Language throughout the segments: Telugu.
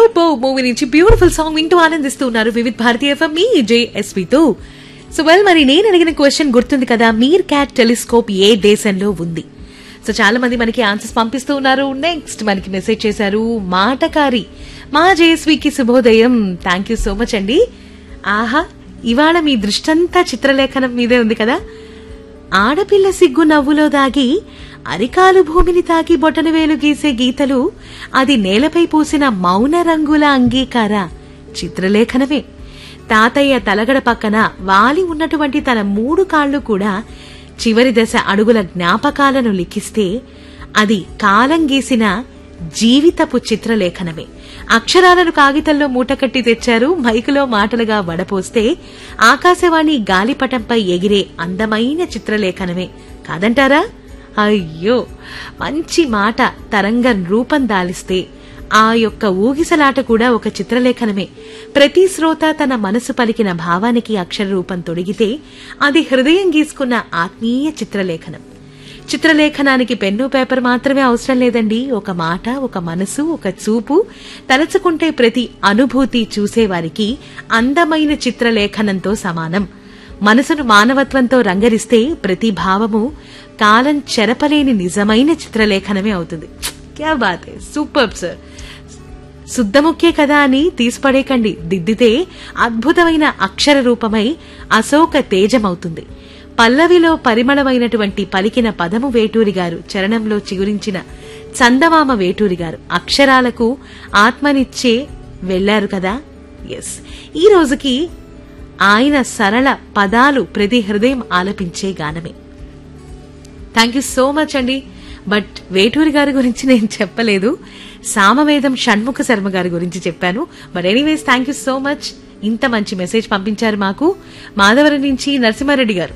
రోబో మూవీ నుంచి బ్యూటిఫుల్ సాంగ్ వింటూ ఆనందిస్తున్నారు వివిధ్ భారతీయ ఎఫ్ఎం మీ జేఎస్పీతో సో వెల్ మరి నేను అడిగిన క్వశ్చన్ గుర్తుంది కదా మీర్ క్యాట్ టెలిస్కోప్ ఏ దేశంలో ఉంది సో చాలా మంది మనకి ఆన్సర్స్ పంపిస్తూ ఉన్నారు నెక్స్ట్ మనకి మెసేజ్ చేశారు మాటకారి మా జేఎస్వికి శుభోదయం థ్యాంక్ యూ సో మచ్ అండి ఆహా ఇవాళ మీ దృష్టంతా చిత్రలేఖనం మీదే ఉంది కదా ఆడపిల్ల సిగ్గు నవ్వులో దాగి అరికాలు భూమిని తాకి బొటన వేలు గీసే గీతలు అది నేలపై పూసిన మౌన రంగుల అంగీకార చిత్రలేఖనమే తాతయ్య తలగడ పక్కన వాలి ఉన్నటువంటి తన మూడు కాళ్లు కూడా చివరి దశ అడుగుల జ్ఞాపకాలను లిఖిస్తే అది కాలం గీసిన జీవితపు చిత్రలేఖనమే అక్షరాలను కాగితంలో మూటకట్టి తెచ్చారు మైకులో మాటలుగా వడపోస్తే ఆకాశవాణి గాలిపటంపై ఎగిరే అందమైన చిత్రలేఖనమే కాదంటారా అయ్యో మంచి మాట తరంగం రూపం దాలిస్తే ఆ యొక్క ఊగిసలాట కూడా ఒక చిత్రలేఖనమే ప్రతి శ్రోత తన మనసు పలికిన భావానికి అక్షర రూపం తొడిగితే అది హృదయం గీసుకున్న ఆత్మీయ చిత్రలేఖనం చిత్రలేఖనానికి పెన్ను పేపర్ మాత్రమే అవసరం లేదండి ఒక మాట ఒక మనసు ఒక చూపు తలచుకుంటే ప్రతి అనుభూతి చూసేవారికి అందమైన చిత్రలేఖనంతో సమానం మనసును మానవత్వంతో రంగరిస్తే ప్రతి భావము కాలం చెరపలేని నిజమైన చిత్రలేఖనమే అవుతుంది క్యా బాత్ హై సూపర్ సార్ శుద్ధముఖ్యే కదా అని తీసిపడేకండి దిద్దితే అద్భుతమైన అక్షర రూపమై అశోక తేజమవుతుంది పల్లవిలో పరిమళమైనటువంటి పలికిన పదము వేటూరి గారు చరణంలో చిగురించిన చందమామ వేటూరి గారు అక్షరాలకు ఆత్మనిచ్చే వెళ్లారు కదా ఎస్ ఈ రోజుకి ఆయన సరళ పదాలు ప్రతి హృదయం ఆలపించే గానమే థ్యాంక్ యూ సో మచ్ అండి బట్ వేటూరి గారి గురించి నేను చెప్పలేదు సామవేదం షణ్ముఖ శర్మ గారి గురించి చెప్పాను but anyways thank you so much ఇంత మంచి మెసేజ్ పంపించారు మాకు మాధవరం నుంచి నరసింహారెడ్డి గారు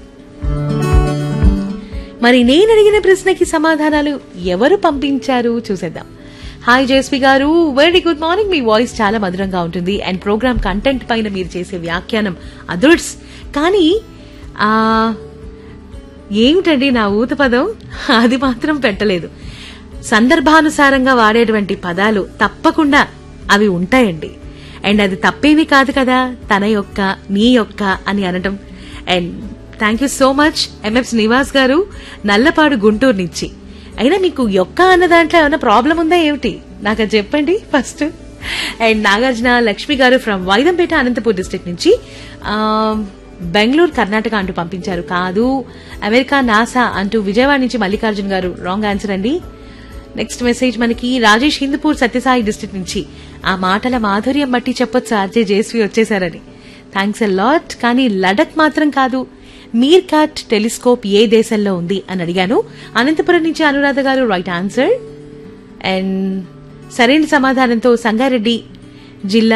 మరి నేను అడిగిన ప్రశ్నకి సమాధానాలు ఎవరు పంపించారు చూసేద్దాం హాయ్ జేస్వి గారు వెరీ గుడ్ మార్నింగ్ మీ వాయిస్ చాలా మధురంగా ఉంటుంది అండ్ ప్రోగ్రామ్ కంటెంట్ పైన మీరు చేసే వ్యాఖ్యానం అదుర్స్ కానీ ఆ ఏమిటండి నా ఊత పదం అది మాత్రం పెట్టలేదు సందర్భానుసారంగా వాడేటువంటి పదాలు తప్పకుండా అవి ఉంటాయండి అండ్ అది తప్పేవి కాదు కదా తన యొక్క నీ యొక్క అని అనటం and thank you so much M F Srinivas garu Nallapadu Guntur నుంచి అయినా మీకు యొక్క అన్న దాంట్లో ఏమైనా ప్రాబ్లం ఉందా ఏమిటి నాకు అది చెప్పండి ఫస్ట్ అండ్ నాగార్జున లక్ష్మి గారు ఫ్రమ్ వైదంపేట అనంతపూర్ డిస్ట్రిక్ట్ నుంచి ఆ, బెంగళూరు కర్ణాటక అంటూ పంపించారు కాదు అమెరికా నాసా అంటూ విజయవాడ నుంచి మల్లికార్జున్ గారు రాంగ్ ఆన్సర్ అండి నెక్స్ట్ మెసేజ్ మనకి రాజేష్ హిందూపూర్ సత్యసాయి డిస్ట్రిక్ట్ నుంచి ఆ మాటల మాధుర్యం బట్టి చెప్పొచ్చు ఆర్జే జేస్వి వచ్చేసారని థ్యాంక్స్ ఎ లాట్ కానీ లడక్ మాత్రం కాదు మీర్ కాట్ టెలిస్కోప్ ఏ దేశంలో ఉంది అని అడిగాను అనంతపురం నుంచి అనురాధ గారు రైట్ ఆన్సర్ అండ్ సరైన సమాధానంతో సంగారెడ్డి జిల్లా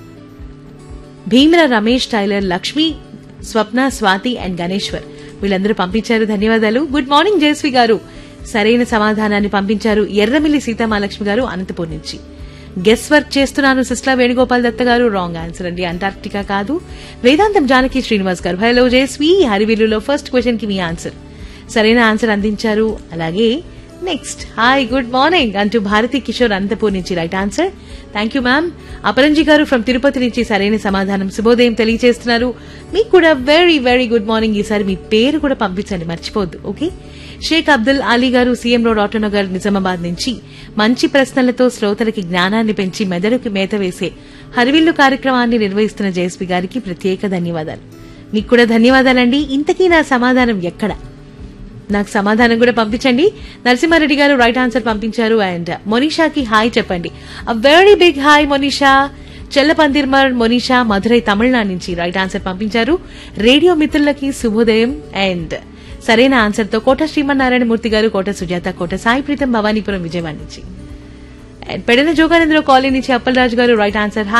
భీమల రమేష్ టైలర్ లక్ష్మి స్వప్న స్వాతి అండ్ గణేశ్వర్ వీళ్ళందరూ పంపించారు ధన్యవాదాలు గుడ్ మార్నింగ్ జయశ్రీ గారు సరైన సమాధానాన్ని పంపించారు ఎర్రమిల్లి సీతామాలక్ష్మి గారు అనంతపూర్ నుంచి గెస్ వర్క్ చేస్తున్నాను సిస్లా వేణుగోపాల్ దత్త గారు రాంగ్ ఆన్సర్ అండి అంటార్క్టికా కాదు వేదాంతం జానకి శ్రీనివాస్ గారు హలో జయశ్రీ హరివిల్లులో ఫస్ట్ క్వశ్చన్ కి మీ ఆన్సర్ సరైన ఆన్సర్ అందించారు అలాగే నెక్స్ట్ హాయ్ గుడ్ మార్నింగ్ అంటూ భారతి కిషోర్ అనంతపూర్ నుంచి right answer thank you ma'am Aparanji గారు ఫ్రమ్ తిరుపతి నుంచి సరైన సమాధానం శుభోదయం తెలియజేస్తున్నారు మీకు కూడా వెరీ వెరీ గుడ్ మార్నింగ్ ఈసారి మీ పేరు కూడా పంపించండి మర్చిపోవద్దు ఓకే షేక్ అబ్దుల్ అలీ గారు సీఎం రోడ్ ఆటోనగర్ నిజామాబాద్ నుంచి మంచి ప్రశ్నలతో శ్రోతలకి జ్ఞానాన్ని పెంచి మెదడుకి మేత వేసే హరివిల్లు కార్యక్రమాన్ని నిర్వహిస్తున్న జయశ్రీ గారికి ప్రత్యేక ధన్యవాదాలు మీకు కూడా ధన్యవాదాలండి ఇంతకీ నా సమాధానం ఎక్కడ నాకు సమాధానం కూడా పంపించండి నరసింహారెడ్డి గారు రైట్ ఆన్సర్ పంపించారు అండ్ మొనిషాకి హాయ్ చెప్పండి uh very big hi Monisha చెల్లపందిర్మర్ మొనిషా మధురై తమిళనాడు నుంచి రైట్ ఆన్సర్ పంపించారు రేడియో మిత్రులకి శుభోదయం అండ్ సరైన ఆన్సర్ తో కోట శ్రీమన్నారాయణ మూర్తి గారు కోట సుజాత కోట సాయి ప్రీతం భవానీపురం విజయవాడ నుంచి అండ్ పెడన జోగానంద్ర కాలనీ నుంచి అప్పలరాజు గారు రైట్ ఆన్సర్